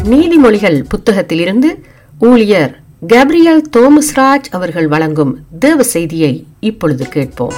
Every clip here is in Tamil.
நீதிமொழிகள் புத்தகத்திலிருந்து ஊழியர் கேப்ரியல் தோமஸ்ராஜ் அவர்கள் வழங்கும் தேவ செய்தியை இப்பொழுது கேட்போம்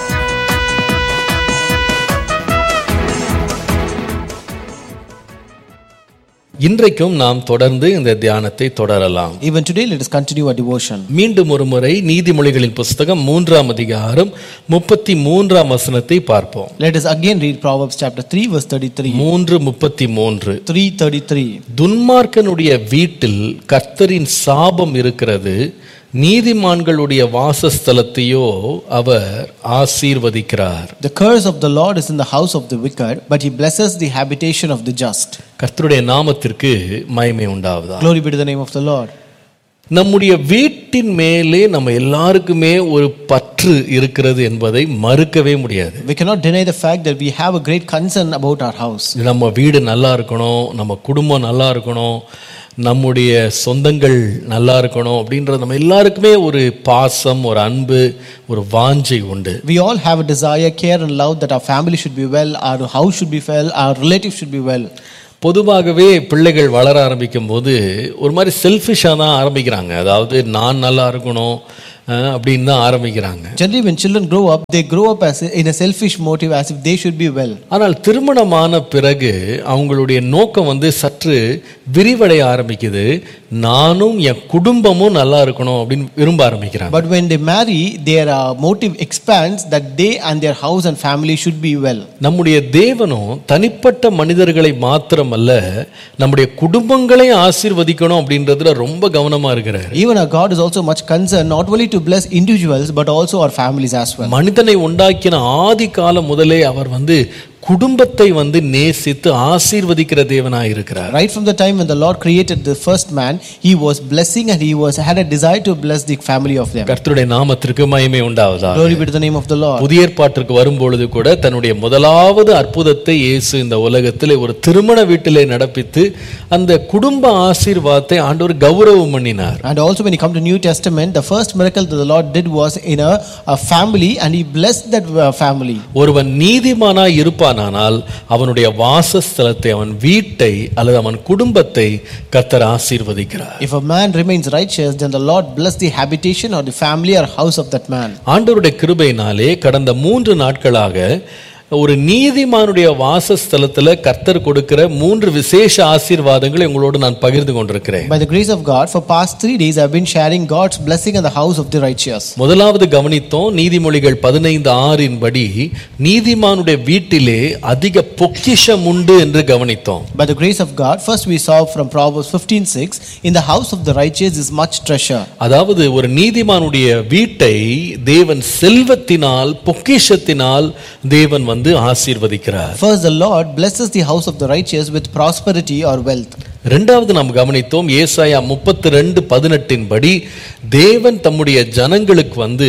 இன்றைக்கும் நாம் தொடர்ந்து இந்த தியானத்தை தொடரலாம் Even today, let us continue our devotion. மீண்டும் ஒரு முறை நீதிமொழிகளின் புஸ்தகம் மூன்றாம் அதிகாரம் முப்பத்தி மூன்றாம் வசனத்தை பார்ப்போம் Let us again read Proverbs chapter 3, verse 33. மூன்று முப்பத்தி மூன்று 333. துன்மார்க்கனுடைய வீட்டில் கர்த்தரின் சாபம் இருக்கிறது நீதிமான்களுடைய வாசஸ்தலத்தையோ அவர் ஆசீர்வதிக்கிறார் The curse of the Lord is in the house of the wicked, but he blesses the habitation of the just. கர்த்தருடைய நாமத்திற்கு மகிமை உண்டாவதா Glory be to the name of the Lord. நம்முடைய வீட்டின் மேலே நம்ம எல்லாருக்குமே ஒரு பற்று இருக்கிறது என்பதை மறுக்கவே முடியாது We cannot deny the fact that we have a great concern about our house. நம்ம வீடு நல்லா இருக்கணும் நம்ம குடும்பம் நல்லா இருக்கணும் நம்முடைய சொந்தங்கள் நல்லா இருக்கணும் அப்படின்றது நம்ம எல்லாருக்குமே ஒரு பாசம் ஒரு அன்பு ஒரு வாஞ்சை உண்டு We all have a desire, care, and love that our family should be well, our house should be well, our relatives should be well. பொதுவாகவே பிள்ளைகள் வளர ஆரம்பிக்கும் போது ஒரு மாதிரி செல்ஃபிஷாக தான் ஆரம்பிக்கிறாங்க அதாவது நான் நல்லா இருக்கணும் அஹ், அப்படின்னு தான் ஆரம்பிக்கிறாங்க Generally, when children grow up, they grow up as in a selfish motive as if they should be well. ஆனால் திருமணமான பிறகு அவங்களுடைய நோக்கம் வந்து சற்று விரிவடைய ஆரம்பிக்குது நானும் என் குடும்பமும் நல்லா இருக்கணும் அப்படின்னு விரும்ப ஆரம்பிக்கிறாங்க But when they marry, their uh, motive expands that they and their house and family should be well. நம்முடைய தேவனும் தனிப்பட்ட மனிதர்களை மாத்திரமல்ல நம்முடைய குடும்பங்களை ஆசீர்வதிக்கணும் அப்படின்றதுல ரொம்ப கவனமா இருக்கிறார் Even our God is also much concerned not only to bless individuals but also our families as well. மனிதனை உண்டாக்கின ஆதி காலம் முதலே அவர் வந்து குடும்பத்தை வந்து நேசித்து ஆசீர்வதிக்கிற தேவனாய் இருக்கிறார் Right from the time when the Lord created the first man, he was blessing and he was had a desire to bless the family of them. கர்த்தருடைய நாமத்திற்கு மகிமை உண்டாவதா Glory be to the name of the Lord. புதிய ஏற்பாட்டிற்கு வரும்பொழுது கூட தன்னுடைய முதலாவது அற்புதத்தை இயேசு இந்த உலகத்திலே ஒரு திருமண வீட்டிலே நடப்பித்து அந்த குடும்ப ஆசீர்வாதத்தை ஆண்டவர் கௌரவம் பண்ணினார் And also when you come to New Testament, the first miracle that the Lord did was in a, a family and he blessed that uh, family. ஒருவன் நீதிமானாய் இருப்பானானால் அவனுடைய வாசஸ்தலத்தை அவன் வீட்டை அல்லது அவன் குடும்பத்தை கர்த்தர் ஆசீர்வதிக்கிறார் If a man remains righteous, then the Lord bless the habitation or the family or house of that man. ஆண்டவருடைய கிருபையினாலே கடந்த மூன்று நாட்களாக ஒரு நீதிமானுடைய வாசஸ்தலத்துல கர்த்தர் கொடுக்கிற மூன்று விசேஷ ஆசீர்வாதங்களை உங்களோடு நான் பகிர்ந்து கொண்டிருக்கிறேன் By the grace of God, for past three days I've been sharing God's blessing in the house of the righteous. முதலாவது கவனித்தோம் நீதிமொழிகள் பதினைந்து ஆறின் படி நீதிமானுடைய வீட்டிலே அதிக பொக்கிஷம் உண்டு என்று கவனித்தோம் By the grace of God, first we saw from Proverbs 15:6, in the house of the righteous is much treasure. அதாவது ஒரு நீதிமானுடைய வீட்டை தேவன் செல்வத்தினால் பொக்கிஷத்தினால் தேவன் வந்து ஆசீர்வதிக்கிறார் First, the Lord blesses the house of the righteous with prosperity or wealth. இரண்டாவது நாம் கவனித்தோம் ஏசாயா முப்பத்தி ரெண்டு பதினெட்டின் படி தேவன் தம்முடைய ஜனங்களுக்கு வந்து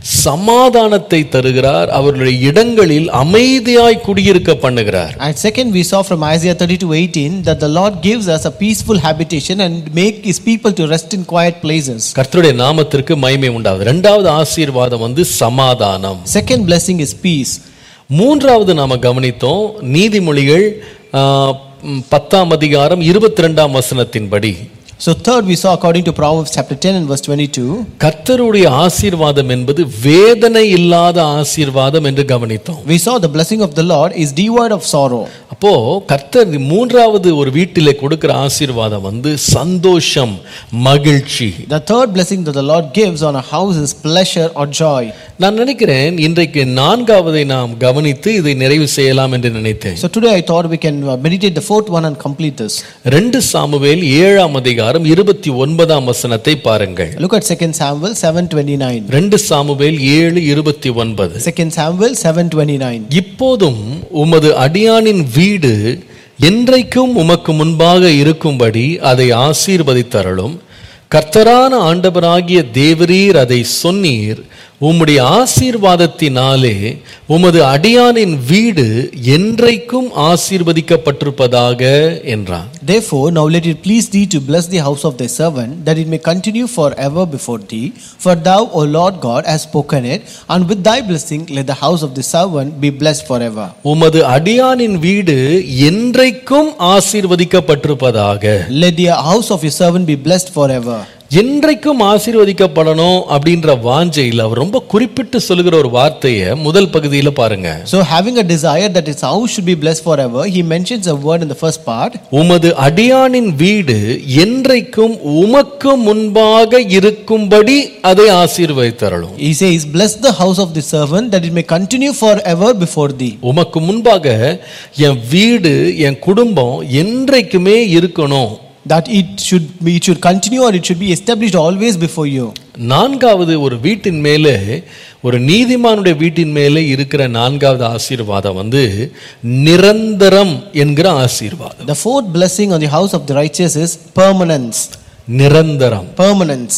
சமாதானத்தை தருகிறார் அவர்களுடைய இடங்களில் அமைதியாய் குடியிருக்க பண்ணுகிறார் And second, we saw from Isaiah 32:18 that the Lord gives us a peaceful habitation and make his people to rest in quiet places. கர்த்தருடைய நாமத்திற்கு மகிமை உண்டாகுது இரண்டாவது ஆசீர்வாதம் வந்து சமாதானம் Second blessing is peace. மூன்றாவது நாம கவனித்தோம் நீதிமொழிகள் ஆ, ம், பத்தாம் அதிகாரம் இருபத்தி ரெண்டாம் வசனத்தின்படி So third, we saw according to Proverbs chapter 10 and verse 22, கர்த்தருடைய ஆசீர்வாதம் என்பது வேதனை இல்லாத ஆசீர்வாதம் என்று கவனித்தோம் we saw the blessing of the Lord is devoid of sorrow. அப்போ கர்த்தர் மூன்றாவது ஒரு வீட்டிலே கொடுக்கிற ஆசீர்வாதம் வந்து சந்தோஷம் மகிழ்ச்சி The third blessing that the Lord gives on a house is pleasure or joy. நான் நினைக்கிறேன் இன்றைக்கு நான்காவதை நாம் கவனித்து இதை நிறைவு செய்யலாம் என்று நினைத்தேன் So today I thought we can uh, meditate the fourth one and complete this. ரெண்டு சாமுவேல் ஏழாம் அதிகாரம் இருபத்தி ஒன்பதாம் வசனத்தை பாருங்கள் Look at 2 Samuel 7:29. ரெண்டு சாமுவேல் ஏழு இருபத்தி ஒன்பது 2 Samuel 7:29. இப்போதும் உமது அடியானின் வீடு என்றைக்கும் உமக்கு முன்பாக இருக்கும்படி அதை ஆசீர்வதித்தருளும் கர்த்தரான ஆண்டவராகிய தேவரீர் அதை சொன்னீர் உம்முடைய ஆசீர்வாதத்தினாலே உமது அடியானின் வீடு என்றைக்கும் ஆசீர்வதிக்கப்பட்டிருப்பதாக என்றான் Therefore, now let it please thee to bless the house of thy servant, that it may continue forever before thee. For thou, O Lord God, hast spoken it, and with thy blessing let the house of the servant be blessed forever. உமது அடியானின் வீடு என்றைக்கும் ஆசீர்வதிக்கப்பட்டிருப்பதாக Let the house of your servant be blessed forever. என்றைக்கும் ஆசீர்வதிக்கப்படணும் அப்படின்ற வாஞ்சையில் அவர் ரொம்ப குறிப்பிட்டு சொல்லுகிற ஒரு வார்த்தையை முதல் பகுதியில் பாருங்க So, having a desire that his house should be blessed forever, he mentions a word in the first part. உமது அடியானின் வீடு என்றைக்கும் உமக்கு முன்பாக இருக்கும்படி அதை ஆசீர்வதித்தரலும் He says, Bless the house of the servant, that it may continue forever before thee. உமக்கு முன்பாக என் வீடு என் குடும்பம் என்றைக்குமே இருக்கணும் That it should be, it should continue or it should be established always before you. நான்காவது ஒரு வீட்டின் மேலே ஒரு நீதிமானுடைய வீட்டின் மேலே இருக்கிற நான்காவது ஆசீர்வாதம் வந்து நிரந்தரம் என்கிற ஆசீர்வாதம் The fourth blessing on the house of the righteous is permanence. நிரந்தரம் Permanence.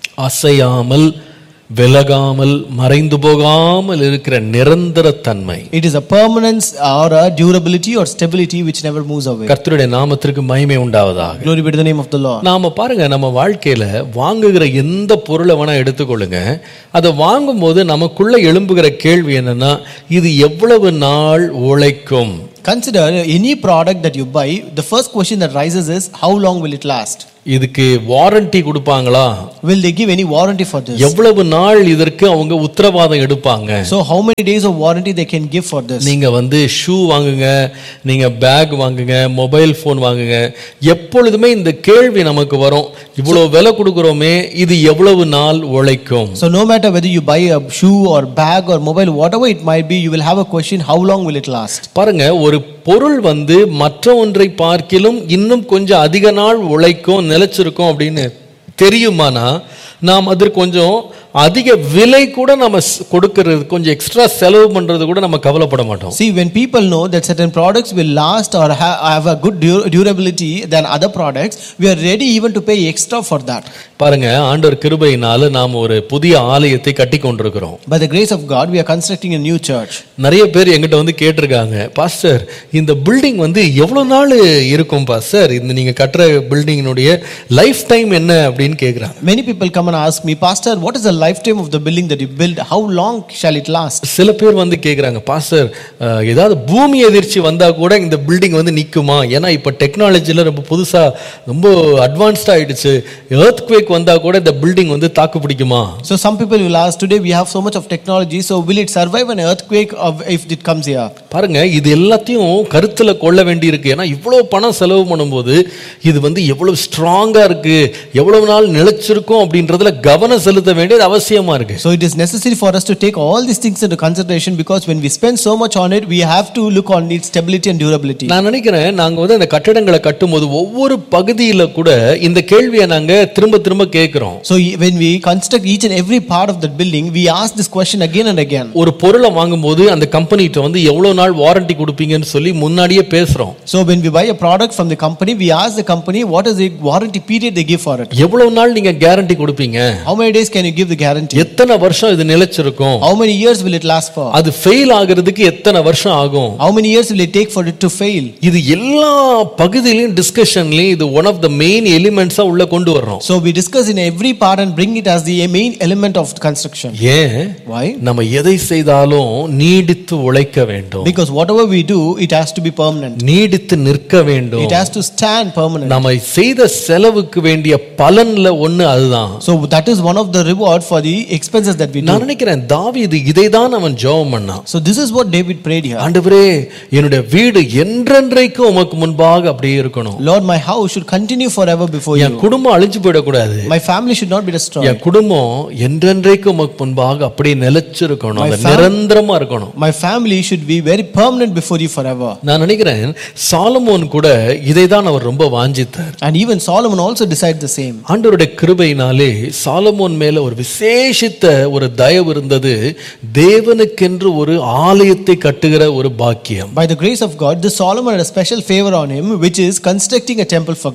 அசையாமல் விலகாமல் மறைந்து போகாமல் இருக்கிற நிரந்தர தன்மை It is a permanence or a durability or stability which never moves away. கர்த்தருடைய நாமத்திற்கு மகிமை உண்டாவதாக Glory be to the name of the Lord. நாம பாருங்க நம்ம வாழ்க்கையில வாங்குகிற எந்த பொருளை வேணா எடுத்துக்கொள்ளுங்க அதை வாங்கும்போது நமக்குள்ள எழும்புகிற கேள்வி என்னன்னா இது எவ்வளவு நாள் உழைக்கும் Consider any product that you buy, the first question that rises is how long will it last? இதுக்கு வாரண்டி கொடுப்பாங்களா Will they give any warranty for this? எவ்வளவு நாள் இதற்கு அவங்க உத்தரவாதம் எடுப்பாங்க So, how many days of warranty they can give for this? நீங்க வந்து ஷூ வாங்குங்க நீங்க பேக் வாங்குங்க மொபைல் ஃபோன் வாங்குங்க எப்பொழுதுமே இந்த கேள்வி நமக்கு வரும் இவ்வளவு விலை கொடுக்குறோமே இது எவ்வளவு நாள் உழைக்கும் So, no matter whether you buy a shoe or bag or mobile, whatever it might be, you will have a question how long will it last? பாருங்க ஒரு பொருள் வந்து மற்ற ஒன்றை பார்க்கிலும் இன்னும் கொஞ்சம் அதிக நாள் உழைக்கும் நிலைச்சிருக்கும் அப்படின்னு தெரியுமானா நாம் அதற்கு கொஞ்சம் அதிக விலை கூட நம்ம ஸ்- கொடுக்கிறது கொஞ்சம் எக்ஸ்ட்ரா செலவு பண்றது கூட நம்ம கவலைப்பட மாட்டோம் See, when people know that certain products will last or ha- have a good dur- durability than other products, we are ready even to pay extra for that. பாருங்க ஆண்டவர் கிருபையினால நாம் ஒரு புதிய ஆலயத்தை கட்டி கொண்டிருக்கிறோம் By the grace of God, we are constructing a new church. நிறைய பேர் எங்கிட்ட வந்து கேட்டிருக்காங்க பாஸ்டர் இந்த பில்டிங் வந்து எவ்வளவு நாள் இருக்கும் பாஸ்டர் இந்த நீங்க கட்டுற பில்டிங்கினுடைய லைஃப் டைம் என்ன அப்படின்னு கேக்குறாங்க Many people come and ask me, Pastor, what is the lifetime of the building that you build? How long shall it last? சில பேர் வந்து கேக்குறாங்க பாஸ்டர் அஹ், ஏதாவது பூமி எதிர்ச்சி வந்தா கூட இந்த பில்டிங் வந்து நிக்குமா ஏன்னா இப்ப டெக்னாலஜில ரொம்ப புதுசா ரொம்ப அட்வான்ஸ்டா ஆயிடுச்சு எர்த் குவேக் வந்தா கூட இந்த பில்டிங் வந்து தாக்கு பிடிக்குமா So some people will ask, today we have so much of technology, so will it survive an earthquake of, if it comes here? பாருங்க இது எல்லாத்தையும் கருத்துல கொள்ள வேண்டி இருக்கு ஏன்னா இவ்வளவு பணம் செலவு பண்ணும்போது இது வந்து எவ்வளவு ஸ்ட்ராங்கா இருக்கு எவ்வளவு நாள் நிலைச்சிருக்கும் அப்படின்றதுல கவனம் செலுத்த வேண்டியது அவசியமா இருக்கு So it is necessary for us to take all these things into consideration because when we spend so much on it, we have to look on its stability and durability. நான் நினைக்கிறேன் நாங்க வந்து இந்த கட்டடங்களை கட்டும்போது ஒவ்வொரு பகுதியில கூட இந்த கேள்வியை நாங்க திரும்ப திரும்ப கேட்கிறோம் So e- when we construct each and every part of that building, we ask this question again and again. ஒரு பொருளை வாங்கும்போது அந்த கம்பெனிட்ட வந்து எவ்வளவு நாள் வாரண்டி கொடுப்பீங்கன்னு சொல்லி முன்னாடியே பேசுறோம் So when we buy a product from the company, we ask the company what is the warranty period they give for it. எவ்வளவு நாள் நீங்க கேரண்டி கொடுப்பீங்க How many days can you give the guarantee? எத்தனை வருஷம் இது நிலைச்சிருக்கும் How many years will it last for? அது ஃபெயில் ஆகுறதுக்கு எத்தனை வருஷம் ஆகும் How many years will it take for it to fail? இது எல்லா பகுதியிலையும் டிஸ்கஷன்லயும் இது ஒன் ஆஃப் த மெயின் எலிமெண்ட்ஸா உள்ள கொண்டு வர்றோம் So we discuss in every part and bring it as the main element of construction. ஏன் Why? நம்ம எதை செய்தாலும் நீடித்து உழைக்க வேண்டும் Because whatever we do, it has to be permanent. நீடித்து நிற்க வேண்டும் It has to stand permanent. நம்ம செய்த செலவுக்கு வேண்டிய பலன்ல ஒண்ணு அதுதான் So that is one of the reward for the expenses that we do. நான் நினைக்கிறேன் தாவீது இதை தான் அவன் ஜெபம் பண்ணான் So this is what David prayed here. ஆண்டவரே என்னுடைய வீடு என்றென்றைக்கும் உமக்கு முன்பாக அப்படியே இருக்கணும் Lord, my house should continue forever before N you. குடும்பம் அழிஞ்சு போயிடக்கூடாது My family should not be destroyed. என் குடும்பம் என்றென்றைக்கும் உமக்கு முன்பாக அப்படியே நிலைச்சிருக்கணும் My அது fam- நிரந்தரமா இருக்கணும் My family should be very permanent before you forever. நான் நினைக்கிறேன் சாலமோன் கூட இதை தான் அவர் ரொம்ப வாஞ்சித்தார் And even Solomon also decided the same. ஆண்டவருடைய கிருபையினாலே சாலமோன் மேல ஒரு விசேஷித்த ஒரு தயவு இருந்தது தேவனுக்கென்று ஒரு ஆலயத்தை கட்டுகிற ஒரு பாக்கியம் By the grace of God, this Solomon had a special favor on him, which is constructing a temple for God.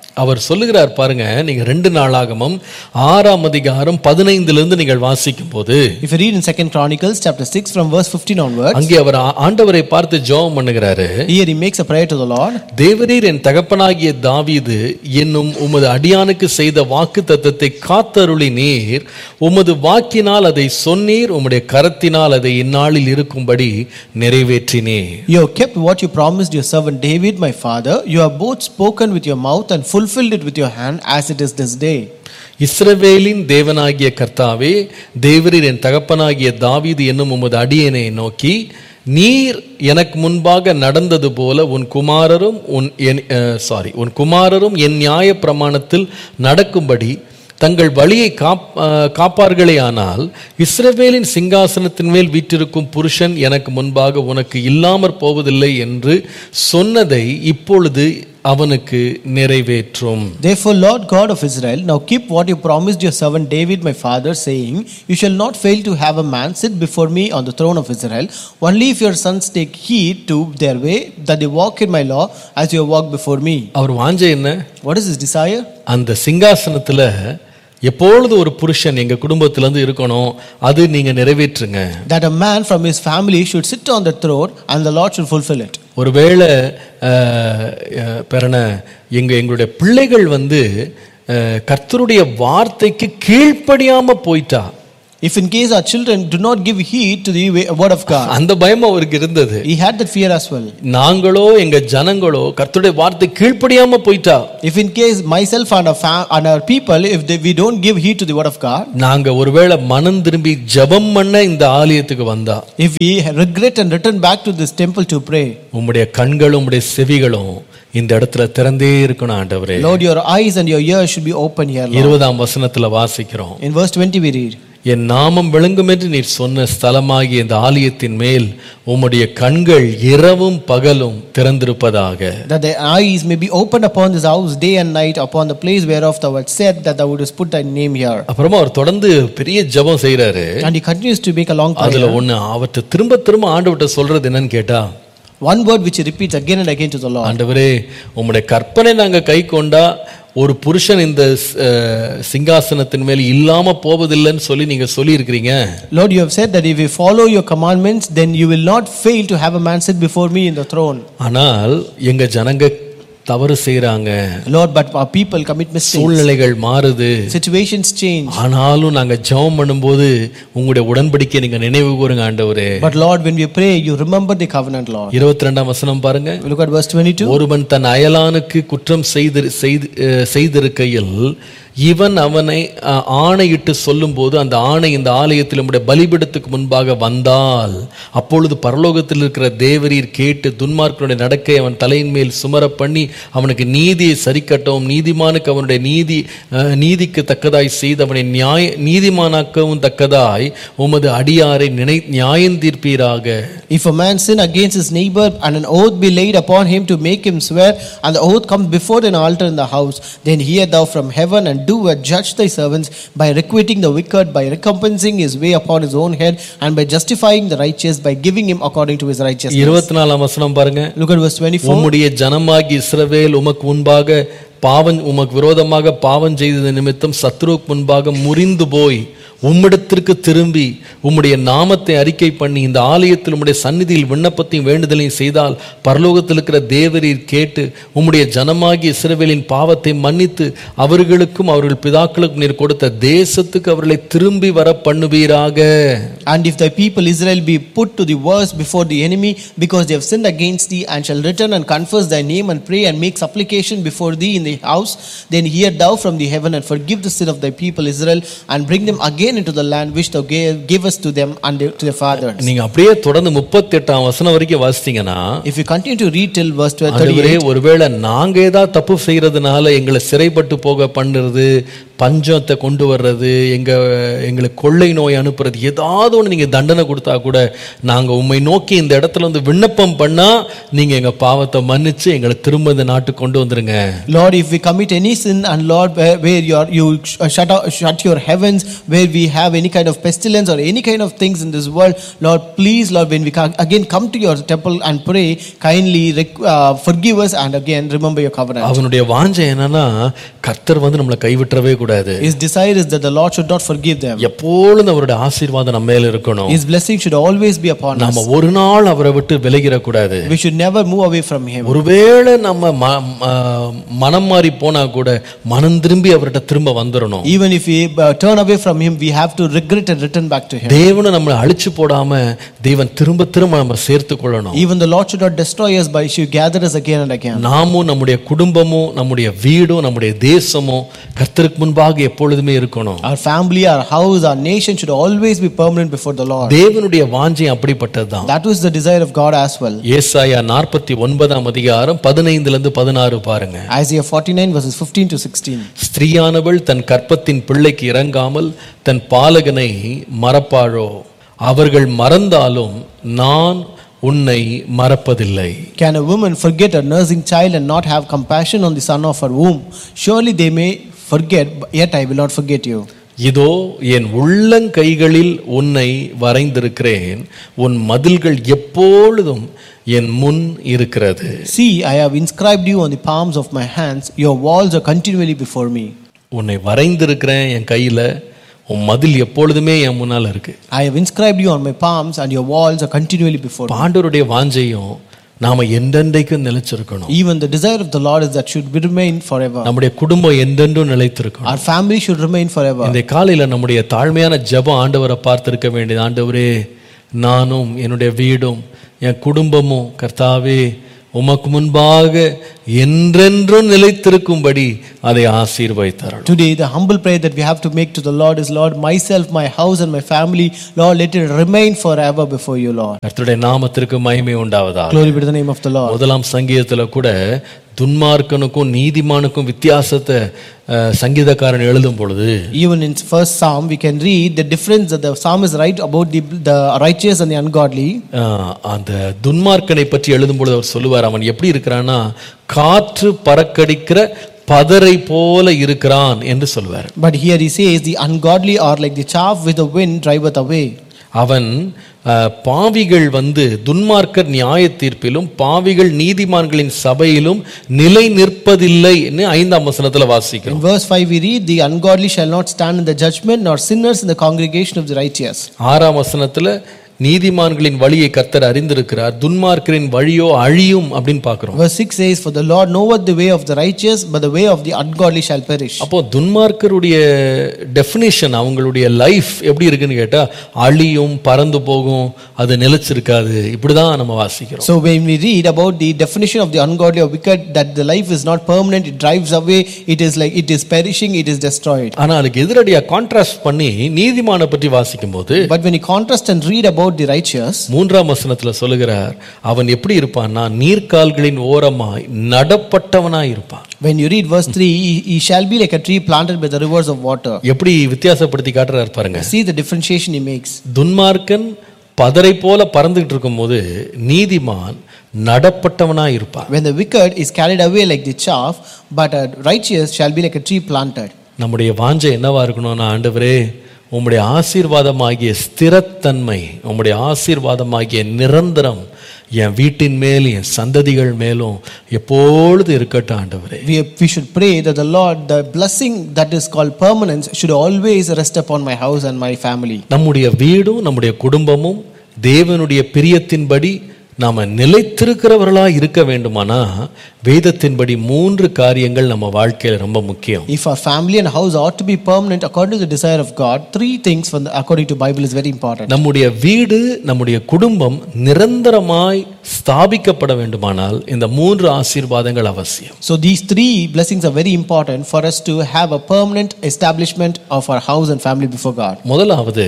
அவர் சொல்லுகிறார் பாருங்க நீங்க ரெண்டு நாளாகமம் ஆறாம் அதிகாரம் பதினைந்திலிருந்து நீங்கள் வாசிக்கும் போது If you read in Second Chronicles chapter 6 from verse 15 onwards, அங்கே அவர் ஆ- ஆண்டவரை பார்த்து ஜெபம் பண்ணுகிறாரு here he makes a prayer to the Lord. தேவரீர் என் தகப்பனாகிய தாவீது என்னும் உமது அடியானுக்கு செய்த வாக்கு தத்தத்தை காத்தருளி நீர் உமது வாக்கினால் அதை சொன்னீர் உம்முடைய கரத்தினால் அதை இந்நாளில் இருக்கும்படி நிறைவேற்றினீர் You have kept what you promised your servant David, my father. You have both spoken with your mouth and fulfilled it with your hand, as it is this day. இஸ்ரவேலின் தேவனாகிய கர்த்தாவே தேவரீர் என் தகப்பனாகிய தாவீது என்னும் உமது அடியனை நோக்கி நீர் எனக்கு முன்பாக நடந்தது போல உன் குமாரரும் உன் என் சாரி உன் குமாரரும் என் நியாய பிரமாணத்தில் நடக்கும்படி தங்கள் வழியை காப் அஹ், காப்பார்களே ஆனால் இஸ்ரவேலின் சிங்காசனத்தின் மேல் வீற்றிருக்கும் புருஷன் எனக்கு முன்பாக உனக்கு இல்லாமற் போவதில்லை என்று சொன்னதை இப்பொழுது அவனுக்கு நிறைவேற்றும் Therefore, Lord God of Israel, now keep what you promised your servant David, my father, saying, You shall not fail to have a man sit before me on the throne of Israel, only if your sons take heed to their way, that they walk in my law as you have walked before me. அவர் வாஞ்சை என்ன What is his desire? அந்த சிங்காசனத்துல எப்பொழுது ஒரு புருஷன் எங்க குடும்பத்துல இருந்து இருக்கணும் அது நீங்க நிறைவேற்றுங்க That a man from his family should sit on the throne and the Lord should fulfill it. ஒருவேளை அஹ், அஹ், பெறன எங்க எங்களுடைய பிள்ளைகள் வந்து அஹ், கர்த்தருடைய வார்த்தைக்கு கீழ்ப்படியாம போயிட்டா If in case our children do not give heed to the way- word of God, அந்த பயம் அவருக்கு இருந்தது he had that fear as well. நாங்களோ எங்க ஜனங்களோ கர்த்தருடைய வார்த்தை கீழ்ப்படியாம போயிட்டா If in case myself and our, fam- and our people, if they, we don't give heed to the word of God, நாங்க ஒருவேளை மனம் திரும்பி ஜெபம் பண்ண இந்த ஆலயத்துக்கு வந்தா if we regret and return back to this temple to pray, உம்முடைய கண்களும் உம்முடைய செவிகளும் இந்த இடத்துல திறந்தே இருக்கணும் ஆண்டவரே Lord, your eyes and your ears should be open here. Lord. இருபதாம் வசனத்துல வாசிக்கிறோம் In verse 20, we read, என் நாமம் விளங்கும் என்று நீர் சொன்ன ஸ்தலமாகிய இந்த ஆலயத்தின் மேல் உம்முடைய கண்கள் இரவும் பகலும் திறந்திருப்பதாக That thy eyes may be opened upon this house day and night, upon the place whereof thou hast said that thou wouldest put thy name here. அப்புறமா அவர் தொடர்ந்து பெரிய ஜெபம் செய்றாரு And he continues to make a long அதுல prayer. ஒண்ணு அவர்ட்ட திரும்ப திரும்ப ஆண்டவர்ட்ட சொல்றது என்னன்னு கேட்டா One word which he repeats again and again to the Lord. ஆண்டவரே உம்முடைய கற்பனை நாங்க கை கொண்டா ஒரு புருஷன் இந்த அஹ், சிங்காசனத்தின் மேல் இல்லாம போவதில்லைன்னு சொல்லி நீங்க சொல்லி இருக்கிறீங்க Lord, you have said that if we follow your commandments, then you will not fail to have a man sit before me in the throne. ஆனால் எங்க ஜனங்க தவறு செய்றாங்க Lord, but our people commit mistakes. சூழ்நிலைகள் மாறுது Situations change. ஆனாலும் நாங்க ஜெபம் பண்ணும்போது உங்களுடைய உடன்படிக்கை நீங்க நினைவு கூறுங்க ஆண்டவரே But Lord, when we pray, you remember the covenant, Lord. இருபத்தி ரெண்டாம் வசனம் பாருங்க We look at verse 22. ஒருவன் தன் அயலானுக்கு குற்றம் செய்து செய்து அஹ், செய்திருக்கையில் இவன் அவனை அஹ், ஆணையிட்டு சொல்லும்போது அந்த ஆணை இந்த ஆலயத்தில் நம்முடைய பலிபீடத்துக்கு முன்பாக வந்தால் அப்பொழுது பரலோகத்தில் இருக்கிற தேவரீர் கேட்டு துன்மார்க்கனுடைய நடக்கை அவன் தலையின் மேல் சுமர பண்ணி அவனுக்கு நீதியை சரிக்கட்டவும் நீதிமானுக்கு அவனுடைய நீதி அஹ், நீதிக்கு தக்கதாய் செய்து அவனை நியாய நீதிமானாக்கவும் தக்கதாய் உமது அடியாரை நினை நியாயம் தீர்ப்பீராக If a man sin against his neighbor and an oath be laid upon him to make him swear, and the oath comes before an altar in the house, then hear thou from heaven and do and judge thy servants by requiting the wicked, by recompensing his way upon his own head, and by justifying the righteous, by giving him according to his righteousness. இருபத்தி நாலாம் வசனம் பாருங்க Look at verse 24. உம்முடைய ஜனமாகி இஸ்ரவேல் உமக்கு முன்பாக பாவம் உமக்கு விரோதமாக பாவம் செய்தது நிமித்தம் சத்ருவுக்கு முன்பாக முறிந்து போய் உம்மிடத்திற்கு திரும்பி உம்முடைய நாமத்தை அறிக்கை பண்ணி இந்த ஆலயத்தில் உம்முடைய சந்நிதியில் விண்ணப்பத்தையும் வேண்டுதலையும் செய்தால் பரலோகத்தில் இருக்கிற தேவரீர் கேட்டு உம்முடைய ஜனமாகி இஸ்ரவேலின் பாவத்தை மன்னித்து அவர்களுக்கும் அவர்கள் பிதாக்களுக்கும் நீர் கொடுத்த தேசத்துக்கு அவர்களை திரும்பி வர பண்ணுவீராக And if thy people Israel be put to the worst before the enemy, because they have sinned against thee, and shall return and confess thy name, and pray and make supplication before thee in the house, then hear thou from the heaven, and forgive the sin of thy people Israel, and bring them again into the land which thou gave, givest to them and to their fathers. நீங்க அப்படியே தொடர்ந்து முப்பத்தி எட்டாம் வசனம் வரைக்கும் வாசித்தீங்கன்னா If you continue to read till verse 12, ஆண்டவரே 38, ஒருவேளை நாங்க ஏதாவது தப்பு செய்யறதுனால எங்களை சிறைப்பட்டு போக பண்ணுறது பஞ்சத்தை கொண்டு வர்றது எங்க எங்களுக்கு கொள்ளை நோய் அனுப்புறது ஏதாவது ஒன்று நீங்க தண்டனை கொடுத்தா கூட நாங்க உண்மை நோக்கி இந்த இடத்துல வந்து விண்ணப்பம் பண்ணா நீங்க எங்க பாவத்தை மன்னிச்சு எங்களை திரும்ப இந்த நாட்டுக்கு கொண்டு வந்துருங்க Lord, if we commit any sin, and Lord, where, where you, are, you sh- shut, out, shut your heavens, where we have any kind of pestilence or any kind of things in this world, Lord, please, Lord, when we ca- again come to your temple and pray, kindly rec- uh, forgive us and again remember your covenant. அவனுடைய வாஞ்சை என்னன்னா கர்த்தர் வந்து நம்மளை கைவிட்டுறவே கூடாது His desire is that the Lord should not forgive them. எப்பொழுதும் அவருடைய ஆசீர்வாதம் நம்ம மேல இருக்கணும் His blessing should always be upon us. நாம ஒரு நாள் அவரை விட்டு விலகிடக்கூடாது We should never move away from Him. ஒருவேளை நம்ம ம- ம- மனம் மாறி போனா கூட மனம் திரும்பி அவர்கிட்ட திரும்ப வந்துடணும் Even if we uh, turn away from Him, we have to regret and return back to Him. தேவனை நம்மளை அழிச்சு போடாம தேவன் திரும்ப திரும்ப நம்ம சேர்த்து கொள்ளணும் Even the Lord should not destroy us, but He should gather us again and again. நாமும் நம்முடைய குடும்பமும் நம்முடைய வீடும் நம்முடைய தேசமும் கர்த்தருக்கு முன்பாக எப்பொழுதுமே இருக்கணும் Our family, our house, our nation should always be permanent before the Lord. தேவனுடைய வாஞ்சை அப்படிப்பட்டதுதான் That was the desire of God as well. ஏசாயா நாற்பத்தி ஒன்பதாம் அதிகாரம் பதினைந்துல இருந்து பதினாறு பாருங்க Isaiah 49 verses 15 to 16. ஸ்திரீயானவள் தன் கற்பத்தின் பிள்ளைக்கு இறங்காமல் தன் பாலகனை மறப்பாளோ அவர்கள் மறந்தாலும் நான் உன்னை மறப்பதில்லை Can a woman forget her nursing child and not have compassion on the son of her womb? Surely they may forget, but yet I will not forget you. இதோ என் உள்ளங்கைகளில் உன்னை வரைந்திருக்கிறேன் உன் மதில்கள் எப்பொழுதும் என் முன் இருக்கிறது See, I have inscribed you on the palms of my hands, your walls are continually before me. உன்னை வரைந்திருக்கிறேன் என் கையில உன் மதில் எப்பொழுதுமே என் முன்னால இருக்கு I have inscribed you on my palms, and your walls are continually before me. பாண்டவருடைய வாஞ்சையும் நாம என்றென்றைக்கும் நிலைச்சிருக்கணும் Even the desire of the Lord is that should be remain forever. நம்முடைய குடும்பம் என்றென்றும் நிலைத்திருக்கணும் Our family should remain forever. இந்த காலையில நம்முடைய தாழ்மையான ஜெபம் ஆண்டவரை பார்த்திருக்க வேண்டியது ஆண்டவரே நானும் என்னுடைய வீடும் என் குடும்பமும் கர்த்தாவே உமக்கு முன்பாக என்றென்றும் நிலைத்திருக்கும்படி அதை ஆசீர்வதித்தார்கள் Today, the humble prayer that we have to make to the Lord is Lord, myself, my house, and my family, Lord, let it remain forever before you, Lord. கர்த்தருடைய நாமத்திற்கு மகிமை உண்டாவதா Glory be to the name of the Lord. முதலாம் சங்கீதத்துல கூட துன்மார்க்கனுக்கும் நீதிமானுக்கும் வித்தியாசத்தை அஹ், சங்கீதக்காரன் எழுதும் பொழுது Even in first Psalm, we can read the difference that the psalmist write about the, the righteous and the ungodly. அஹ், அந்த துன்மார்க்கனை பற்றி எழுதும் பொழுது அவர் சொல்லுவார் அவன் எப்படி இருக்கிறான்னா காற்று பறக்கடிக்கிற பதரை போல இருக்கிறான் என்று சொல்வார் But here he says, the ungodly are like the chaff which the wind driveth away. அவன் அஹ், பாவிகள் வந்து துன்மார்க்கர் நியாய தீர்ப்பிலும் பாவிகள் நீதிமான்களின் சபையிலும் நிலை நிற்பதில்லைன்னு ஐந்தாம் வசனத்துல In வாசிக்கிறோம் verse 5, we read, The ungodly shall not stand in the judgment, nor sinners in the congregation of the righteous. ஆறாம் வசனத்துல நீதிமான்களின் வழியை கர்த்தர் அறிந்திருக்கிறார் துன்மார்க்கரின் வழியோ அழியும் அப்படின்னு பார்க்கிறோம் Verse 6 says, For the Lord knoweth the way of the righteous, but the way of the ungodly shall perish. அப்போ துன்மார்க்கருடைய டெஃபினிஷன் அவங்களுடைய லைஃப் எப்படி இருக்குன்னு கேட்டா அழியும் பறந்து போகும் அது நிலைச்சிருக்காது இப்படிதான் நம்ம வாசிக்கிறோம் So when we read about the definition of the ungodly or wicked, that the life is not permanent, it drives away, it is like it is perishing, it is destroyed. ஆனா அதுக்கு எதிரடியா கான்ட்ராஸ்ட் பண்ணி நீதிமான பற்றி வாசிக்கும் போது But when you contrast and read about the righteous, மூன்றாம் வசனத்துல சொல்லுகிறார் அவன் எப்படி இருப்பான்னா நீர்க்கால்களின் ஓரமாய் நடப்பட்டவனாய் இருப்பான் when you read verse 3, he, he shall be like a tree planted by the rivers of water. எப்படி வித்தியாசப்படுத்தி காட்டுறாரு பாருங்க See the differentiation he makes. துன்மார்க்கன் பதரை போல பறந்துகிட்டு இருக்கும்போது நீதிமான் நடப்பட்டவனாய் இருப்பான் When the wicked is carried away like the chaff, but a righteous shall be like a tree planted. நம்முடைய வாஞ்சை என்னவா இருக்கணும்னா ஆண்டவரே உம்முடைய ஆசீர்வாதமாகிய ஸ்திரத்தன்மை உம்முடைய ஆசீர்வாதமாகிய நிரந்தரம் என் வீட்டின் மேல் என் சந்ததிகள் மேலும் எப்பொழுது இருக்கட்டும் ஆண்டவரே We, we should pray that the Lord, the blessing that is called permanence, should always rest upon my house and my family. நம்முடைய வீடும் நம்முடைய குடும்பமும் தேவனுடைய பிரியத்தின்படி நாம நிலைத்திருக்கிறவர்களா இருக்க வேண்டுமானா வேதத்தின்படி மூன்று காரியங்கள் நம்ம வாழ்க்கையில ரொம்ப முக்கியம் If our family and house ought to be permanent according to the desire of God, three things from the, according to Bible is very important. நம்முடைய வீடு நம்முடைய குடும்பம் நிரந்தரமாய் ஸ்தாபிக்கப்பட வேண்டுமானால் இந்த மூன்று ஆசீர்வாதங்கள் அவசியம் So these three blessings are very important for us to have a permanent establishment of our house and family before God. முதலாவது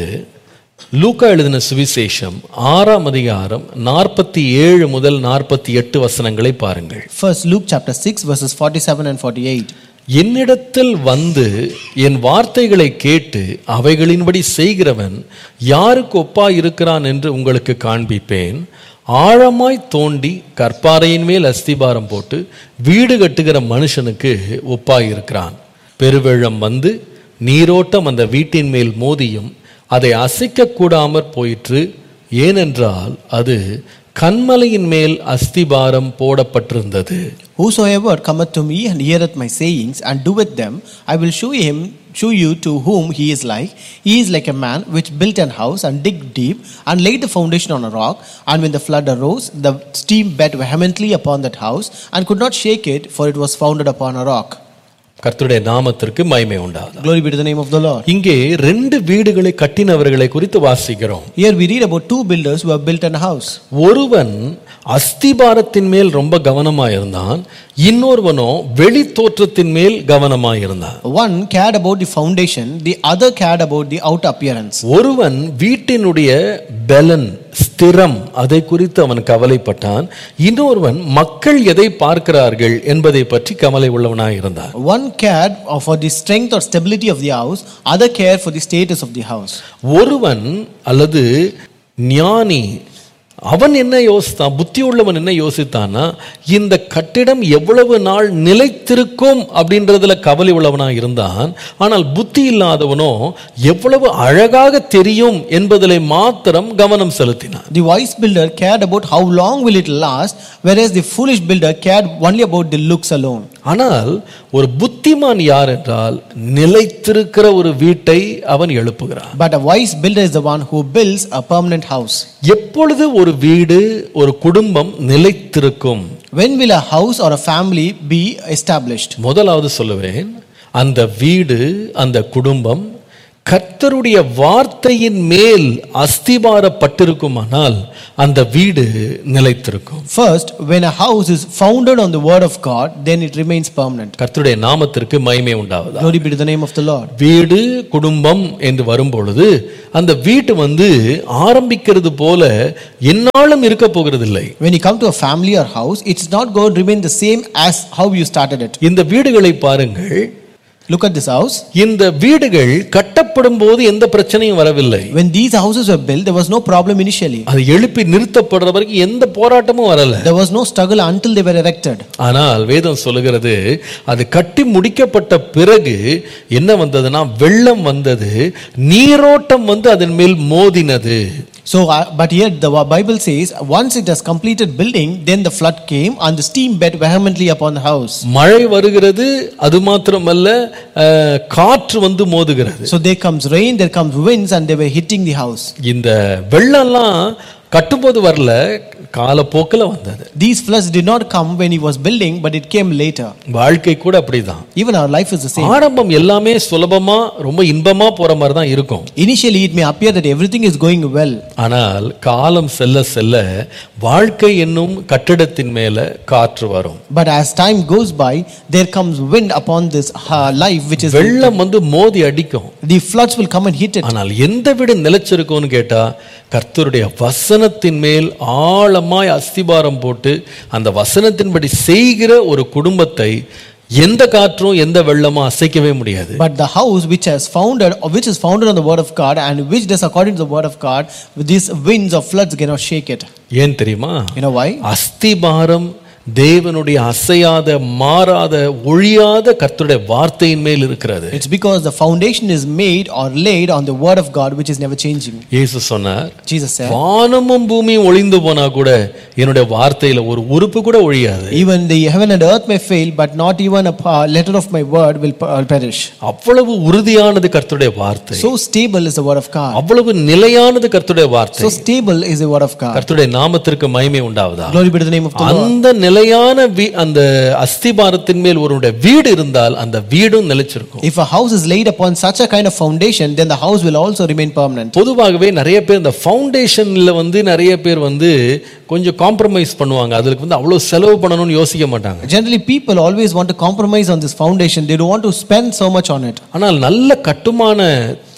லூக்கா எழுதின சுவிசேஷம் ஆறாம் அதிகாரம் நாற்பத்தி ஏழு முதல் நாற்பத்தி எட்டு வசனங்களை பாருங்கள் First, Luke chapter 6, verses 47 and 48. என்னிடத்தில் வந்து என் வார்த்தைகளை கேட்டு அவைகளின்படி செய்கிறவன் யாருக்கு ஒப்பாய் இருக்கிறான் என்று உங்களுக்கு காண்பிப்பேன் ஆழமாய் தோண்டி கற்பாறையின் மேல் அஸ்திபாரம் போட்டு வீடு கட்டுகிற மனுஷனுக்கு ஒப்பாய் இருக்கிறான் பெருவெள்ளம் வந்து நீரோட்டம் அந்த வீட்டின் மேல் மோதியும் அதை அசைக்க கூடாமற் போயிற்று ஏனென்றால் அது கண்மலையின் மேல் அஸ்திபாரம் போடப்பட்டிருந்தது Whosoever cometh to me and heareth my sayings and doeth them, I will show him show you to whom he is like. He is like a man which built an house and digged deep and laid the foundation on a rock. And when the flood arose, the stream beat vehemently upon that house and could not shake it, for it was founded upon a rock. கர்த்தருடைய நாமத்திற்கு மகிமை உண்டாகும் Glory be to the name of the Lord. இங்கே ரெண்டு வீடுகளை கட்டினவர்களை குறித்து வாசிக்கிறோம் Here we read about two builders who have built an house. ஒருவன் அஸ்திபாரத்தின் மேல் ரொம்ப கவனமா இருந்தான் இன்னொருவனோ வெளி தோற்றத்தின் மேல் கவனமா இருந்தான் One cared about the foundation, the other cared about the outer appearance. ஒருவன் வீட்டினுடைய பலன் ஸ்திரம் அதை குறித்து அவன் கவலைப்பட்டான் இன்னொருவன் மக்கள் எதை பார்க்கிறார்கள் என்பதை பற்றி கவலை உள்ளவனாய் இருந்தான் One cared for the strength or stability of the house, other cared for the status of the house. ஒருவன் அல்லது ஞானி அவன் என்ன யோசித்தான் புத்தி உள்ளவன் என்ன யோசித்தான்னா இந்த கட்டிடம் எவ்வளவு நாள் நிலைத்திருக்கும் அப்படின்றதுல கவலை உள்ளவனா இருந்தான் ஆனால் புத்தி இல்லாதவனோ எவ்வளவு அழகாக தெரியும் என்பதிலே மாத்திரம் கவனம் செலுத்தினான் The wise builder cared about how long will it last, whereas the foolish builder cared only about the looks alone. ஆனால் ஒரு புத்திமான் யார் என்றால் நிலைத்திருக்கிற ஒரு வீட்டை அவன் எழுப்புகிறான் But a wise builder is the one who builds a permanent house. எப்பொழுது ஒரு வீடு ஒரு குடும்பம் நிலைத்திருக்கும் When will a house or a family be established? முதலாவது சொல்லுவேன் அந்த வீடு அந்த குடும்பம் கர்த்தருடைய வார்த்தையின் மேல் அஸ்திபாரப்பட்டிருக்குமானால் அந்த வீடு நிலைத்திருக்கும் First, when a house is founded on the word of God, then it remains permanent. கர்த்தருடைய நாமத்திற்கு மகிமை உண்டாவதா Glory be to the name of the Lord. வீடு குடும்பம் என்று வரும்பொழுது அந்த வீட்டு வந்து ஆரம்பிக்கிறது போல என்னாலும் இருக்க போகிறதில்லை When you come to a family or house, it's not going to remain the same as how you started it. இந்த வீடுகளை பாருங்கள் Look at this house. இந்த வீடுகள் கட்டப்படும் போது எந்த பிரச்சனையும் வரவில்லை When these houses were built, there was no problem initially. அது எழுப்பி நிறுத்தப்படுற வரைக்கும் எந்த போராட்டமும் வரல There was no struggle until they were erected. ஆனால் வேதம் சொல்லுகிறது அது கட்டி முடிக்கப்பட்ட பிறகு என்ன வந்ததுன்னா வெள்ளம் வந்தது நீரோட்டம் வந்து அதன் மேல் மோதினது So, uh, but yet the Bible says, once it has completed building, then the flood came and the stream beat vehemently upon the house. மழை வருகிறது அது மாத்திரமல்ல அஹ், காற்று வந்து மோதுகிறது So there comes rain, there comes winds, and they were hitting the house. இந்த வெள்ளம்லாம் கட்டும்போது வரல காலப்போக்கில் வந்தது These floods did not come when he was building, but it came later. வாழ்க்கை கூட அப்படிதான் Even our life is the same. ஆரம்பம் எல்லாமே சுலபமா ரொம்ப இன்பமா போற மாதிரி தான் இருக்கும் Initially, it may appear that everything is going well, ஆனால் காலம் செல்ல செல்ல வாழ்க்கை என்னும் கட்டிடத்தின் மேல காற்று வரும் but as time goes by, there comes wind upon this uh, life, which is வெள்ளம் வந்து மோதி அடிக்கும் the floods will come and hit it. ஆனால் எந்த வீடு நிலைச்சிருக்கும்னு கேட்டா கர்த்தருடைய வசனத்தின் மேல் ஆழமாய் அஸ்திபாரம் போட்டு அந்த வசனத்தின்படி செய்கிற ஒரு குடும்பத்தை எந்த காற்றும் எந்த வெள்ளமும் அசைக்கவே முடியாது But the house which has founded, or which is founded on the word of God, and which does according to the word of God, these winds or floods cannot shake it. ஏன் தெரியுமா You know why? அஸ்திபாரம் தேவனுடைய அசையாத மாறாத ஒழியாத கர்த்தருடைய வார்த்தையின் மேல் இருக்கிறது It's because the foundation is made or laid on the word of God, which is never changing. இயேசு சொன்னார் Jesus said, வானமும் பூமியும் ஒளிந்து போனா கூட என்னுடைய வார்த்தையில ஒரு உறுப்பு கூட ஒழியாது Even the heaven and earth may fail, but not even a pa- letter of my word will per- perish. அவ்வளவு உறுதியானது கர்த்தருடைய வார்த்தை So stable is the word of God. அவ்வளவு நிலையானது கர்த்தருடைய வார்த்தை So stable is the word of God. கர்த்தருடைய நாமத்திற்கு மகிமை உண்டாவதா Glory be to the name of the Lord. அந்த நிலையான வீ- அந்த அஸ்திபாரத்தின் மேல் ஒருவருடைய வீடு இருந்தால் அந்த வீடும் நிலைச்சிருக்கும் If a house is laid upon such a kind of foundation, then the house will also remain permanent. பொதுவாகவே நிறைய பேர் இந்த ஃபவுண்டேஷன்ல வந்து நிறைய பேர் வந்து கொஞ்சம் காம்ப்ரமைஸ் பண்ணுவாங்க அதுக்கு வந்து அவ்வளவு செலவு பண்ணணும்னு யோசிக்க மாட்டாங்க Generally, people always want to compromise on this foundation. They don't want to spend so much on it. ஆனால் நல்ல கட்டுமான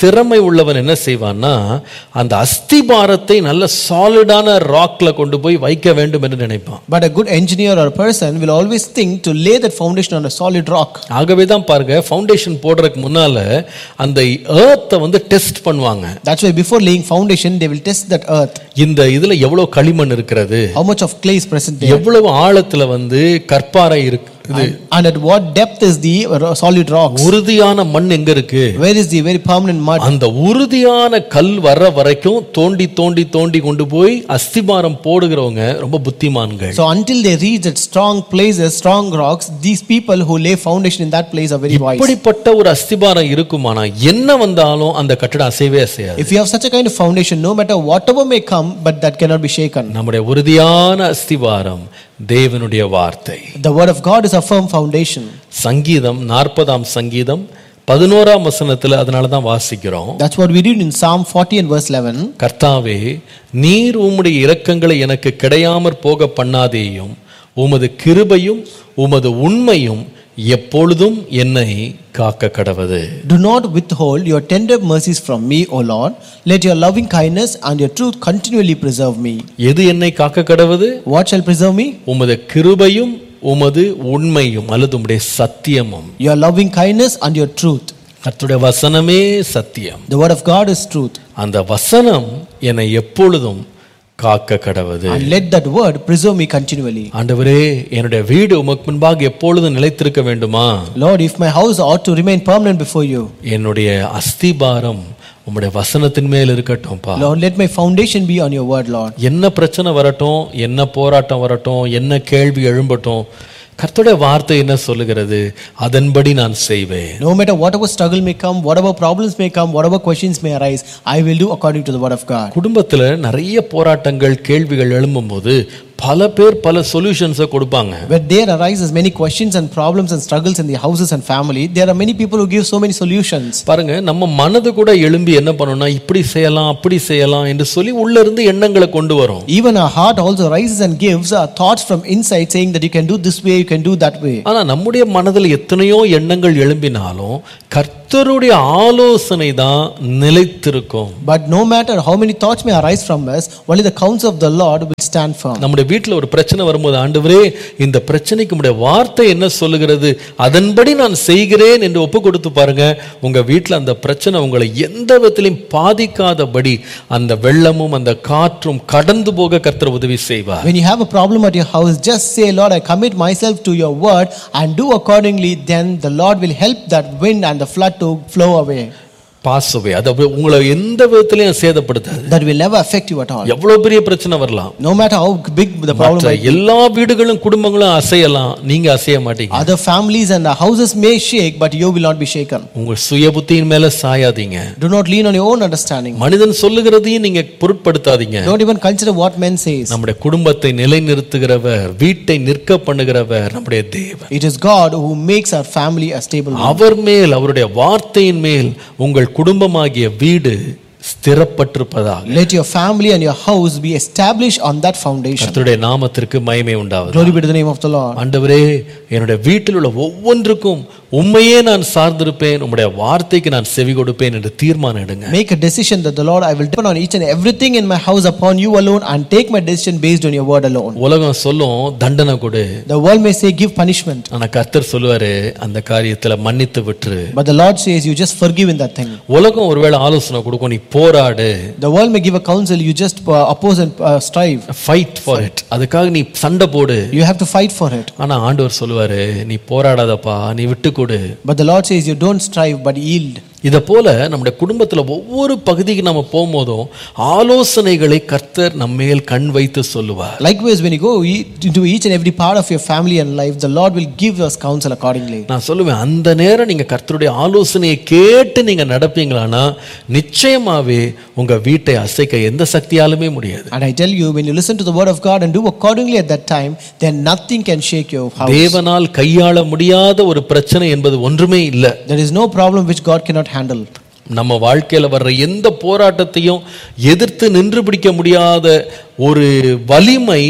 திறமை உள்ளவன் என்ன செய்வான்னா அந்த அஸ்திபாரத்தை நல்ல சாலிடான ராக்ல கொண்டு போய் வைக்க வேண்டும் என்று நினைப்பான் But a good engineer or person will always think to lay that foundation on a solid rock. ஆகவே தான் பாருங்க ஃபவுண்டேஷன் போடுறதுக்கு முன்னால அந்த ஏர்த்தை வந்து டெஸ்ட் பண்ணுவாங்க That's why before laying foundation, they will test that earth. இந்த இதுல எவ்வளவு களிமண் இருக்கிறது How much of clay is present there? எவ்வளவு ஆழத்துல வந்து கற்பாறை இருக்கு இது And at what depth is the uh, solid rocks? உறுதியான மண் எங்க இருக்கு Where is the very permanent mud? அந்த உறுதியான கல் வர்ற வரைக்கும் தோண்டி தோண்டி தோண்டி கொண்டு போய் அஸ்திபாரம் போடுகிறவங்க ரொம்ப புத்திமான்கள் So until they reach that strong places, strong rocks, these people who lay foundation in that place are very wise. இப்படிப்பட்ட ஒரு அஸ்திபாரம் இருக்குமானா என்ன வந்தாலும் அந்த கட்டடம் அசைவே அசையாது If you have such a kind of foundation, no matter whatever may come, but that cannot be shaken. நம்முடைய உறுதியான அஸ்திபாரம் தேவனுடைய வார்த்தை The word of God is a firm foundation. சங்கீதம் நாற்பதாம் சங்கீதம் பதினோராம் வசனத்துல அதனால தான் வாசிக்கிறோம் That's what we read in Psalm 40 and verse 11. கர்த்தாவே நீர் உம்முடைய இரக்கங்களை எனக்கு கிடையாமற் போக பண்ணாதேயும் உமது கிருபையும் உமது உண்மையும் எப்பொழுதும் என்னை காக்க கடவது Do not withhold your tender mercies from me, O Lord. Let your loving kindness and your truth continually preserve me. எது என்னை காக்க கடவது What shall preserve me? உமது கிருபையும் உமது உண்மையும் அல்லது உம்முடைய சத்தியமும் Your loving kindness and your truth. கர்த்தருடைய வசனமே சத்தியம் The word of God is truth. அந்த வசனம் என்னை எப்பொழுதும் காக்க கடவது And let that word preserve me continually. ஆண்டவரே என்னுடைய வீடு உமக்கு முன்பாக எப்பொழுதும் நிலைத்திருக்க வேண்டுமா Lord, if my house ought to remain permanent before you, என்னுடைய அஸ்திபாரம் உம்முடைய வசனத்தின் மேல் இருக்கட்டும்பா Lord, let my foundation be on your word, Lord. என்ன பிரச்சனை வரட்டும் என்ன போராட்டம் வரட்டும் என்ன கேள்வி எழும்பட்டும் கர்த்தருடைய வார்த்தை என்ன சொல்லுகிறது அதன்படி நான் செய்வேன் No matter whatever struggle may come, whatever problems may come, whatever questions may arise, I will do according to the word of God. குடும்பத்துல நிறைய போராட்டங்கள் கேள்விகள் எழும்பும்போது பல பேர் பல சொல்யூஷன்ஸை கொடுப்பாங்க Where there arises many questions and problems and struggles in the houses and family, there are many people who give so many solutions. பாருங்க நம்ம மனது கூட எழும்பி என்ன பண்ணணும்னா இப்படி செய்யலாம் அப்படி செய்யலாம் என்று சொல்லி உள்ள இருந்து எண்ணங்களை கொண்டு வரும் Even our heart also rises and gives uh, thoughts from inside saying that you can do this way, you can do that way. ஆனா நம்முடைய மனதில் எத்தனையோ எண்ணங்கள் எழும்பினாலும் கர்த்தருடைய ஆலோசனை தான் நிலைத்திருக்கும் But no matter how many thoughts may arise from us, only the counsel of the Lord will stand firm. நம்முடைய வீட்டில் ஒரு பிரச்சனை வரும்போது ஆண்டவரே இந்த பிரச்சனைக்கு உடைய வார்த்தை என்ன சொல்லுகிறது அதன்படி நான் செய்கிறேன் என்று ஒப்பு கொடுத்து பாருங்க உங்க வீட்டில் அந்த பிரச்சனை உங்களை எந்த விதத்திலையும் பாதிக்காதபடி அந்த வெள்ளமும் அந்த காற்றும் கடந்து போக கர்த்தர் உதவி செய்வார் When you have a problem at your house, just say, Lord, I commit myself to your word and do accordingly, then the Lord will help that wind and the flood to flow away. பாசவே அது அப்படி உங்களை எந்த விதத்திலையும் சேதப்படுத்தாது That will never affect you at all. எவ்வளவு பெரிய பிரச்சனை வரலாம் No matter how big the problem மற்ற might be. எல்லா வீடுகளும் குடும்பங்களும் அசையலாம் நீங்க அசைய மாட்டீங்க Other families and the houses may shake, but you will not be shaken. உங்க சுய புத்தியின் மேல சாயாதீங்க Do not lean on your own understanding. மனிதன் சொல்லுகிறதையும் நீங்க பொருட்படுத்தாதீங்க Don't even consider what men says. நம்முடைய குடும்பத்தை நிலைநிறுத்துகிறவர் வீட்டை நிற்க பண்ணுகிறவர் நம்முடைய தேவன் It is God who makes our family a stable one. அவர் மேல் அவருடைய வார்த்தையின் மேல் உங்கள் குடும்பமாகிய வீடு ஸ்திரப்பட்டிருப்பதாக Let your family and your house be established on that foundation. கர்த்தருடைய நாமத்திற்கு மகிமை உண்டாவது Glory be to the name of the Lord. ஆண்டவரே என்னுடைய வீட்டில் உள்ள ஒவ்வொன்றுக்கும் உண்மையே நான் சார்ந்திருப்பேன் உம்முடைய வார்த்தைக்கு நான் செவி கொடுப்பேன் என்று தீர்மானம் எடுங்க Make a decision that the Lord, I will depend on each and everything in my house upon you alone and take my decision based on your word alone. உலகம் சொல்லும் தண்டனை கொடு The world may say, give punishment. ஆனா கர்த்தர் சொல்லுவாரு அந்த காரியத்துல மன்னித்து விட்டுரு But the Lord says, you just forgive in that thing. உலகம் ஒருவேளை ஆலோசனை கொடுக்கும் நீ போராடு The world may give a counsel, you just uh, oppose and uh, strive. Fight for it அதுக்காக நீ சண்டை போடு You have to fight for it. ஆனா ஆண்டவர் சொல்லுவாரு நீ போராடாதப்பா நீ விட்டு கொடு But the Lord says, you don't strive but yield. இதை போல நம்முடைய குடும்பத்துல ஒவ்வொரு பகுதிக்கு நம்ம போகும்போதும் ஆலோசனைகளை கர்த்தர் நம்மேல் கண் வைத்து சொல்லுவார் Likewise, when you go e- into each and every part of your family and life, the Lord will give us counsel accordingly. நான் சொல்லுவேன் அந்த நேரம் நீங்க கர்த்தருடைய ஆலோசனையை கேட்டு நீங்க நடப்பீங்களானா நிச்சயமாவே உங்க வீட்டை அசைக்க எந்த சக்தியாலுமே முடியாது And I tell you, when you listen to the word of God and do accordingly at that time, then nothing can shake your house. தேவனால் கையாள முடியாத ஒரு பிரச்சனை என்பது ஒன்றுமே இல்லை There is no problem which God cannot handle. நம்ம வாழ்க்கையில வர்ற எந்த போராட்டத்தையும் எதிர்த்து நின்று பிடிக்க முடியாத ஒரு வலிமை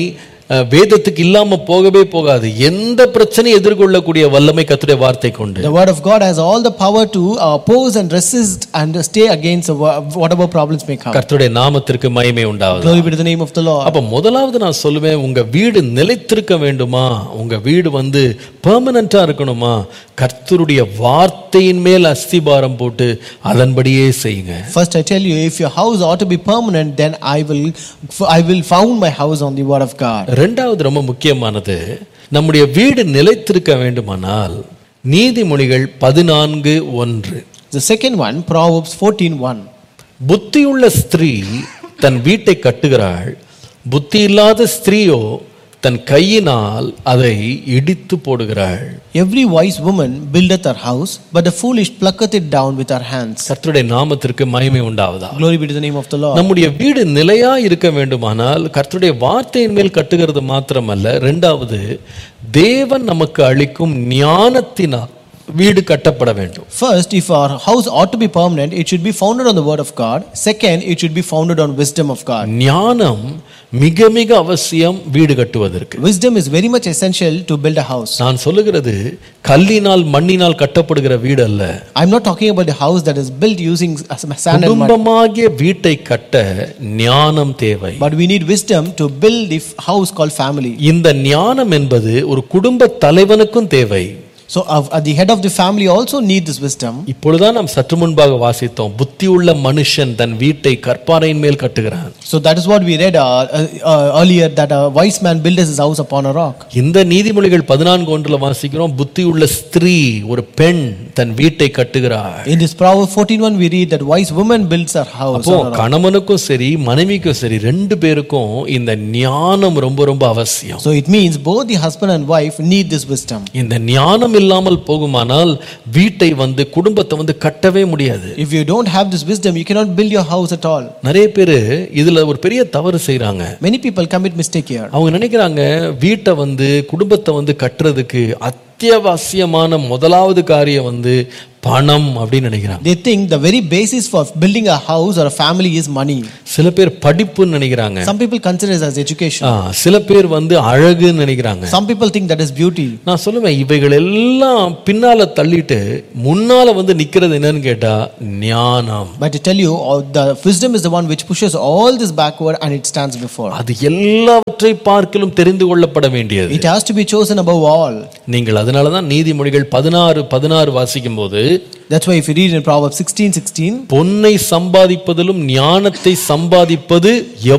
அஹ், வேதத்துக்கு இல்லாம போகவே போகாது எந்த பிரச்சனையும் எதிர்கொள்ளக்கூடிய வல்லமை கத்துடைய வார்த்தை கொண்டு The word of God has all the power to uh, oppose and resist and stay against the wo- whatever problems may come. கர்த்தருடைய நாமத்திற்கு மகிமை உண்டாவது Glory be to the name of the Lord. அப்ப முதலாவது நான் சொல்லுவேன் உங்க வீடு நிலைத்திருக்க வேண்டுமா உங்க வீடு வந்து பெர்மனண்டா இருக்கணுமா கர்த்தருடைய வார்த்தையின் மேல் அஸ்திபாரம் போட்டு அதன்படியே செய்யுங்க First, I tell you, if your house ought to be permanent, then I will, I will found my house on the word of God. ரெண்டாவது ரொம்ப முக்கியமானது நம்முடைய வீடு நிலைத்திருக்க வேண்டுமானால் நீதிமொழிகள் பதினான்கு ஒன்று The second one, Proverbs 14:1. புத்தியுள்ள ஸ்திரீ தன் வீட்டை கட்டுகிறாள் புத்தி இல்லாத ஸ்திரீயோ தன் கையினால் அதை இடித்து போடுகிறாள் Every wise woman buildeth her house, but the foolish plucketh it down with her hands. கர்த்தருடைய நாமத்திற்கு மகிமை உண்டாவதா Glory be to the name of the Lord. நம்முடைய வீடு நிலையா இருக்க வேண்டுமானால் கர்த்தருடைய வார்த்தையின் மேல் கட்டுகிறது மாத்திரமல்ல ரெண்டாவது தேவன் நமக்கு அளிக்கும் ஞானத்தினால் வீடு கட்டப்பட வேண்டும் First, if our house ought to be permanent, it should be founded on the word of God. Second, it should be founded on wisdom of God. ஞானம் மிக மிக அவசியம் வீடு கட்டுவதற்கு Wisdom is very much essential to build a house. நான் சொல்லுகிறது கல்லினால் மண்ணினால் கட்டப்படுகிற வீடு அல்ல I'm not talking about the house that is built using s- sand and mud, குடும்பமாகிய வீட்டை கட்ட ஞானம் தேவை but we need wisdom to build the f- house called family. இந்த ஞானம் என்பது ஒரு குடும்ப தலைவனுக்கும் தேவை So, uh, uh, the head of the family also need this wisdom. இப்பொழுதுதான் நாம் சற்று முன்பாக வாசித்தோம் புத்தியுள்ள மனுஷன் தன் வீட்டை கற்பாறையின் மேல் கட்டுகிறான் So that is what we read uh, uh, uh, earlier that a wise man built his house upon a rock. இந்த நீதிமொழிகள் பதினான்கு ஒன்றுல வாசிக்கிறோம் புத்தியுள்ள ஸ்திரீ ஒரு பெண் தன் வீட்டை கட்டுகிறாள் In this Proverb 14:1 we read that wise woman builds her house. அப்போ on a rock. கணவனுக்கும் சரி மனைவிக்கும் சரி ரெண்டு பேருக்கும் இந்த ஞானம் ரொம்ப ரொம்ப அவசியம் So it means both the husband and wife need this wisdom. இந்த ஞானம் இல்லாமல் போகுமானால் வீட்டை வந்து குடும்பத்தை வந்து கட்டவே முடியாது If you don't have this wisdom, you cannot build your house at all. நிறைய பேர் இதுல ஒரு பெரிய தவறு செய்றாங்க Many people commit mistake here. அவங்க நினைக்கிறாங்க வீட்டை வந்து குடும்பத்தை வந்து கட்டுறதுக்கு அத்தியாவசியமான முதலாவது காரியம் வந்து பணம் அப்படின்னு நினைக்கிறாங்க They think the very basis for building a house or a family is money. சில பேர் படிப்புன்னு நினைக்கிறாங்க Some people consider it as education. ஆ, சில பேர் வந்து அழகுன்னு நினைக்கிறாங்க Some people think that is beauty. நான் சொல்லுவேன் இவைகள் எல்லாம் பின்னால தள்ளிட்டு முன்னால வந்து நிக்கிறது என்னன்னு கேட்டா ஞானம் But to tell you, all the wisdom is the one which pushes all this backward and it stands before. அது எல்லாவற்றை பார்க்கலும் தெரிந்து கொள்ளப்பட வேண்டியது It has to be chosen above all. நீங்கள் அதனாலதான் நீதிமொழிகள் பதினாறு பதினாறு வாசிக்கும் போது That's why if you read in Proverbs 16 16, பொன்னை சம்பாதிப்பதிலும் ஞானத்தை சம்பாதிப்பது